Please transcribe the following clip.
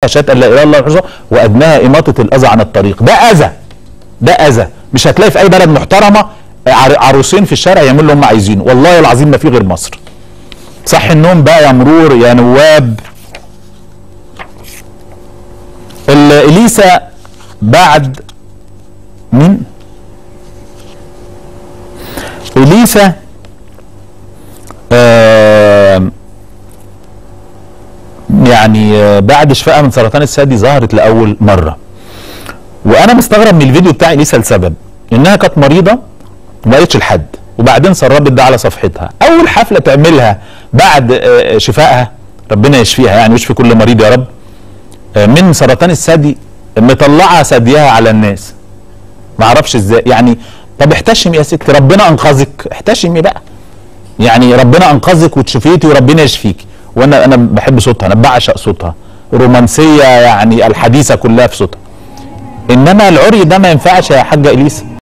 اشهد ان لا اله الا الله محمد وادناها اماطه الاذى عن الطريق ده اذى ده اذى مش هتلاقي في اي بلد محترمه عر- عروسين في الشارع يعملوا اللي هم عايزينه والله العظيم ما في غير مصر صح النوم بقى يا مرور يا نواب ال- اليسا بعد مين اليسا آه يعني آه، بعد شفائها من سرطان الثدي ظهرت لاول مره وانا مستغرب من الفيديو بتاع اليسا لسبب انها كانت مريضه وما قالتش لحد وبعدين سربت ده على صفحتها اول حفله تعملها بعد آه، شفائها ربنا يشفيها يعني ويشفي كل مريض يا رب آه، من سرطان الثدي مطلعه ثديها على الناس ما اعرفش ازاي يعني طب احتشمي يا ستي ربنا انقذك احتشمي بقى يعني ربنا انقذك وتشفيتي وربنا يشفيك وانا انا بحب صوتها انا بعشق صوتها رومانسيه يعني الحديثه كلها في صوتها انما العري ده ما ينفعش يا حاجه اليسا